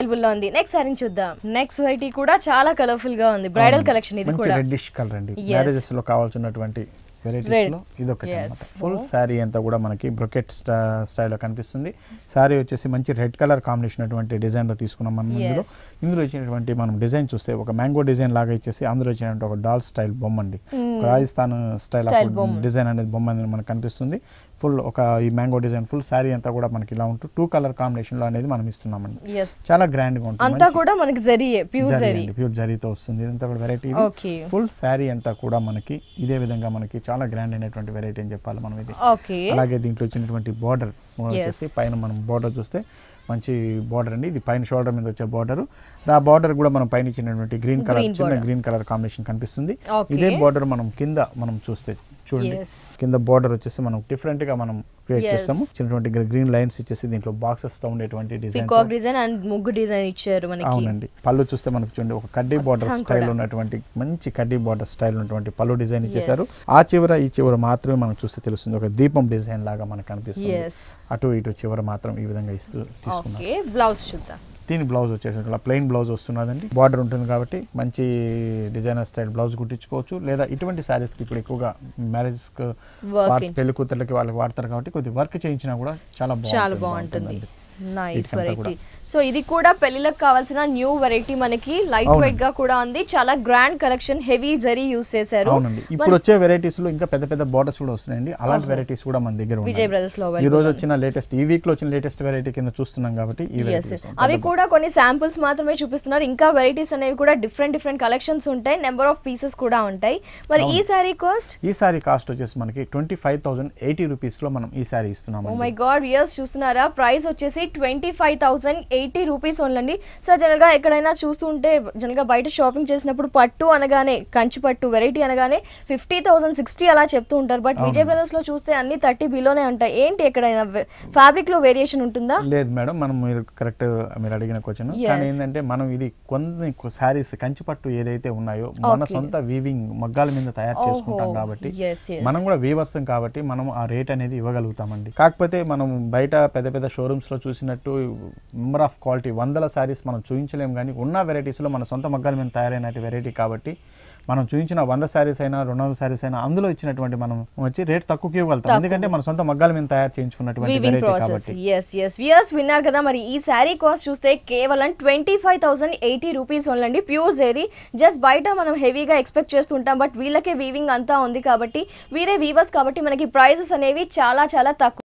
Available లో ఉంది next sari చూద్దాం నెక్స్ట్ వెరైటీ కూడా చాలా కలర్ఫుల్ గా ఉంది బ్రైడల్ కలెక్షన్ ఇది మంచి కూడా రెడ్డిష్ కలర్ అండి Yes. మ్యారేజెస్ లో కావాల్సినటువంటి వెరైటీస్ Red. లో ఇదొకటి Yes. అనమాట ఫుల్ శారీ అంతా కూడా మనకి బ్రొకెట్ స్టైల్లో కనిపిస్తుంది శారీ వచ్చేసి మంచి రెడ్ కలర్ కాంబినేషన్ అటువంటి డిజైన్ లో తీసుకున్నాం మనం ఇందులో Yes. ఇందులో ఇచ్చినటువంటి మనం డిజైన్ చూస్తే ఒక మ్యాంగో డిజైన్ లాగా ఇచ్చేసి అందులో ఇచ్చినటువంటి ఒక డాల్ స్టైల్ బొమ్మ అండి ఒక రాజస్థాన్ స్టైల్ Style బొమ్మ. డిజైన్ అనేది బొమ్మ అనేది మనకు కనిపిస్తుంది ఫుల్ ఒక ఈ మ్యాంగో డిజైన్ ఫుల్ శారీ అంతా కూడా మనకి ఇలా ఉంటూ టూ కలర్ కాంబినేషన్ లో అనేది మనం ఇస్తున్నామండి ఎస్ చాలా గ్రాండ్ గా ఉంటుంది అంతా మంచి కూడా మనకి జరియే ప్యూర్ జరీ జరీ అండి ప్యూర్ జరీతో వస్తుంది ఇదంతా కూడా వెరైటీ ఓకే ఫుల్ శారీ అంతా కూడా మనకి ఇదే విధంగా మనకి చాలా గ్రాండ్ అయినటువంటి వెరైటీ అని చెప్పాలి మనం ఇది ఓకే అలాగే దీంట్లో వచ్చినటువంటి బార్డర్ వచ్చేసి పైన మనం బార్డర్ చూస్తే మంచి బార్డర్ అండి ఇది పైన షోల్డర్ మీద వచ్చే బార్డర్ ఆ బార్డర్ కూడా మనం పైన ఇచ్చినటువంటి గ్రీన్ కలర్ Green చిన్న border. గ్రీన్ కలర్ కాంబినేషన్ కనిపిస్తుంది Okay. ఇదే బార్డర్ మనం కింద మనం చూస్తే చూడండి Yes. కింద బార్డర్ వచ్చేసి మనం డిఫరెంట్ గా మనం క్రియేట్ Yes. చేస్తాము చిన్నటువంటి గ్రీన్ లైన్స్ ఇచ్చేసి దీంట్లో బాక్సెస్ తో ఉండేటువంటి డిజైన్ పికాక్ డిజైన్ అండ్ ముగ్గు డిజైన్ ఇచ్చారు మనకి అవునండి పళ్ళు చూస్తే మనకు చూడండి ఒక కడ్డీ బార్డర్ మొత్తం స్టైల్ కూడా. ఉన్నటువంటి మంచి కడ్డీ బార్డర్ స్టైల్ ఉన్నటువంటి పళ్ళు డిజైన్ ఇచ్చేసారు ఆ చివర ఈ చివర మాత్రమే మనకు చూస్తే తెలుస్తుంది ఒక దీపం డిజైన్ లాగా మనకు కనిపిస్తుంది ఎస్ అటు ఇటు చివర మాత్రం ఈ విధంగా ఇస్తూ తీసుకున్నాం ఓకే బ్లౌజ్ చూద్దాం దీని బ్లౌజ్ వచ్చేసి ఇట్లా ప్లెయిన్ బ్లౌజ్ వస్తున్నదండి బార్డర్ ఉంటుంది కాబట్టి మంచి డిజైనర్ స్టైల్ బ్లౌజ్ కుట్టించుకోవచ్చు లేదా ఇటువంటి శారీస్కి ఇప్పుడు ఎక్కువగా మ్యారేజ్ వర్కింగ్ పెళ్లి కూతుర్లకి వాళ్ళకి వాడతారు కాబట్టి కొద్ది వర్క్ చేయించినా కూడా చాలా చాలా బాగుంటుంది బాగుంటుంది బాగుంటుందండి. నైస్ వీటికంతా వెరైటీ సో ఇది కూడా పెళ్లిలకు కావాల్సిన న్యూ వెరైటీ మనకి లైట్ అవునండి. వెయిట్ గా కూడా ఉంది చాలా grand collection heavy zari use చేశారు అవునండి ఇప్పుడు వచ్చే వెరైటీస్ లో ఇంకా పెద్ద పెద్ద బార్డర్స్ కూడా వస్తున్నాయండి అలాంటి వెరైటీస్ కూడా మన దగ్గర విజయ్ ఉన్నాయి బ్రదర్స్ లో ఈ రోజు వచ్చిన లేటెస్ట్ ఈ వీక్ లో వచ్చిన లేటెస్ట్ వెరైటీ కింద చూస్తున్నాం కాబట్టి ఈ Yes, varieties yes. ఉంటాయి. అవి కూడా కొన్ని శాంపుల్స్ మాత్రమే చూపిస్తున్నారు ఇంకా వెరైటీస్ అనేవి కూడా డిఫరెంట్ డిఫరెంట్ కలెక్షన్స్ ఉంటాయి నెంబర్ ఆఫ్ పీసెస్ కూడా ఉంటాయి మరి ఈ సారీ కాస్ట్ ఈ సారీ కాస్ట్ వచ్చేసి మనకి twenty five thousand eighty rupees లో మనం ఈ సారీ ఓ ఇస్తున్నాం మై గాడ్ వియర్స్ చూస్తున్నారా ప్రైస్ వచ్చేసి twenty five thousand eighty rupees ఓన్లండి సార్ జనరల్ గా ఎక్కడైనా చూస్తుంటే జనరల్ గా బయట షాపింగ్ చేసినప్పుడు పట్టు అనగానే కంచి పట్టు వెరైటీ అనగానే ఫిఫ్టీ థౌసండ్ సిక్స్టీ అలా చెప్తూ ఉంటారు బట్ విజయ్ బ్రదర్స్ లో చూస్తే అన్ని థర్టీ బిలోనే ఉంటాయి ఏంటి ఎక్కడైనా ఫ్యాబ్రిక్ లో వేరియేషన్ ఉంటుందా లేదు మేడం మనం మీరు కరెక్ట్ మీరు అడిగిన క్వశ్చన్ Yes. కానీ ఏంటంటే మనం ఇది కొన్ని శారీస్ కంచిపట్టు ఏదైతే ఉన్నాయో మన Okay. సొంత వీవింగ్ మగ్గాల మీద తయారు చేసుకుంటాం ఓహో. కాబట్టి Yes, yes. మనం కూడా వీవర్సం కాబట్టి మనం ఆ రేట్ అనేది ఇవ్వగలుగుతామండి కాకపోతే మనం బయట పెద్ద పెద్ద షోరూమ్స్ లో చూసినట్టు నెంబర్ ఆఫ్ క్వాలిటీ వందల శారీస్ మనం చూపించలేం కానీ ఉన్న varieties లో మన సొంత మగ్గాల మీద తయారైన వెరైటీ కాబట్టి మనం చూపించిన వంద శారీస్ అయినా రెండు వందల శారీస్ అయినా అందులో ఇచ్చినటువంటి మనం వచ్చి రేట్ తక్కువకి ఇవ్వగలుగుతాం ఎందుకంటే మన సొంత మగ్గాల మీద తయారు చేయించుకున్నటువంటి వీవింగ్ వెరైటీ ప్రాసెస్ కాబట్టి ఎస్ ఎస్ వియర్స్ విన్నారు కదా మరి ఈ శారీ కాస్ట్ చూస్తే కేవలం twenty five thousand eighty rupees ఓన్లండి ప్యూర్ జెరీ జస్ట్ బయట మనం హెవీగా ఎక్స్పెక్ట్ చేస్తుంటాం బట్ వీళ్ళకే వీవింగ్ అంతా ఉంది కాబట్టి వీరే వీవర్స్ కాబట్టి మనకి ప్రైజెస్ అనేవి చాలా చాలా తక్కువ